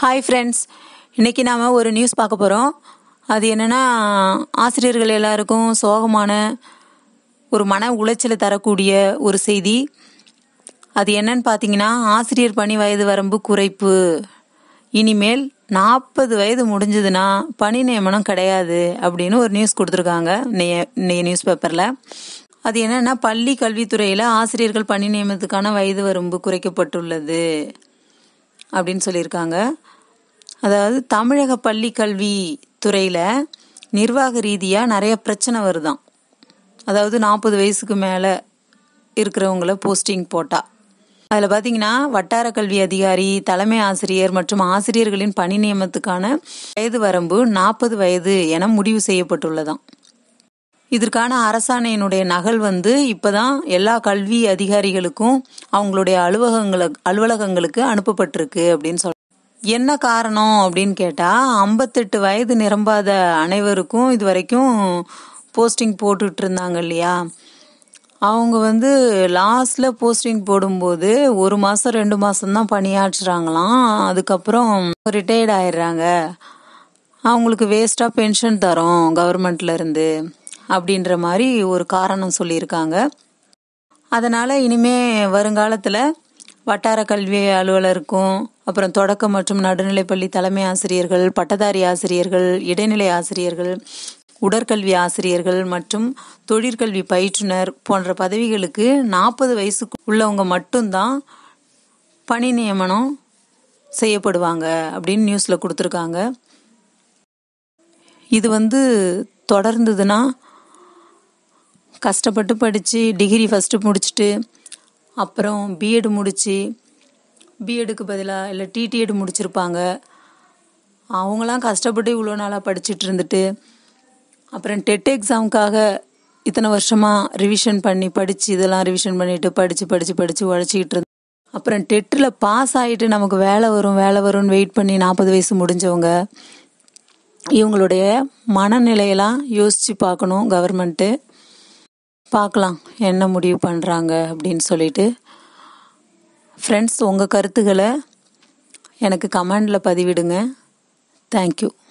hi friends இன்றைக்கி நாம் ஒரு நியூஸ் பார்க்க போகிறோம் அது என்னென்னா ஆசிரியர்கள் எல்லாருக்கும் சோகமான ஒரு மன உளைச்சலை தரக்கூடிய ஒரு செய்தி அது என்னன்னு பார்த்தீங்கன்னா ஆசிரியர் பணி வயது வரம்பு குறைப்பு இனிமேல் நாற்பது வயது முடிஞ்சதுன்னா பணி நியமனம் கிடையாது அப்படின்னு ஒரு நியூஸ் கொடுத்துருக்காங்க இன்னைய நியூஸ் பேப்பரில் அது என்னன்னா பள்ளி கல்வித்துறையில் ஆசிரியர்கள் பணி நியமனத்துக்கான வயது வரம்பு குறைக்கப்பட்டுள்ளது அப்படின்னு சொல்லியிருக்காங்க அதாவது தமிழக பள்ளி கல்வி துறையில் நிர்வாக ரீதியாக நிறைய பிரச்சனை வருதாம் அதாவது நாற்பது வயசுக்கு மேலே இருக்கிறவங்கள போஸ்டிங் போட்டா அதில் பார்த்தீங்கன்னா வட்டார கல்வி அதிகாரி தலைமை ஆசிரியர் மற்றும் ஆசிரியர்களின் பணி நியமனத்துக்கான வயது வரம்பு நாற்பது வயது என முடிவு செய்யப்பட்டுள்ளதாம் இதற்கான அரசாணையினுடைய நகல் வந்து இப்பதான் எல்லா கல்வி அதிகாரிகளுக்கும் அவங்களுடைய அலுவலகங்களுக்கு அலுவலகங்களுக்கு அனுப்பப்பட்டிருக்கு அப்படின்னு சொல்ல என்ன காரணம் அப்படின்னு கேட்டா ஐம்பத்தெட்டு வயது நிரம்பாத அனைவருக்கும் இது வரைக்கும் போஸ்டிங் போட்டுட்டு இருந்தாங்க இல்லையா அவங்க வந்து லாஸ்ட்ல போஸ்டிங் போடும்போது ஒரு மாசம் ரெண்டு மாசம் தான் பணியாற்றுறாங்களாம் அதுக்கப்புறம் ரிட்டையர்ட் ஆயிடுறாங்க அவங்களுக்கு வேஸ்டா பென்ஷன் தரோம் கவர்மெண்ட்ல இருந்து அப்படின்ற மாதிரி ஒரு காரணம் சொல்லியிருக்காங்க அதனால் இனிமே வருங்காலத்தில் வட்டார கல்வி அலுவலருக்கும் அப்புறம் தொடக்க மற்றும் நடுநிலைப்பள்ளி தலைமை ஆசிரியர்கள் பட்டதாரி ஆசிரியர்கள் இடைநிலை ஆசிரியர்கள் உடற்கல்வி ஆசிரியர்கள் மற்றும் தொழிற்கல்வி பயிற்றுனர் போன்ற பதவிகளுக்கு நாற்பது வயசுக்கு உள்ளவங்க மட்டும்தான் பணி நியமனம் செய்யப்படுவாங்க அப்படின்னு நியூஸில் கொடுத்துருக்காங்க இது வந்து தொடர்ந்ததுன்னா கஷ்டப்பட்டு படித்து டிகிரி ஃபஸ்ட்டு முடிச்சுட்டு அப்புறம் பிஎட் முடித்து பிஎடுக்கு பதிலாக இல்லை டிடிஎட் முடிச்சிருப்பாங்க அவங்களாம் கஷ்டப்பட்டு இவ்வளோ நாளாக படிச்சுட்டு இருந்துட்டு அப்புறம் டெட் எக்ஸாமுக்காக இத்தனை வருஷமாக ரிவிஷன் பண்ணி படித்து இதெல்லாம் ரிவிஷன் பண்ணிட்டு படித்து படித்து படித்து உழைச்சிக்கிட்டு இருந்து அப்புறம் டெட்டில் பாஸ் ஆகிட்டு நமக்கு வேலை வரும் வேலை வரும்னு வெயிட் பண்ணி நாற்பது வயசு முடிஞ்சவங்க இவங்களுடைய மனநிலையெல்லாம் யோசித்து பார்க்கணும் கவர்மெண்ட்டு பார்க்கலாம் என்ன முடிவு பண்ணுறாங்க அப்படின்னு சொல்லிட்டு ஃப்ரெண்ட்ஸ் உங்கள் கருத்துக்களை எனக்கு கமெண்டில் பதிவிடுங்க தேங்க்யூ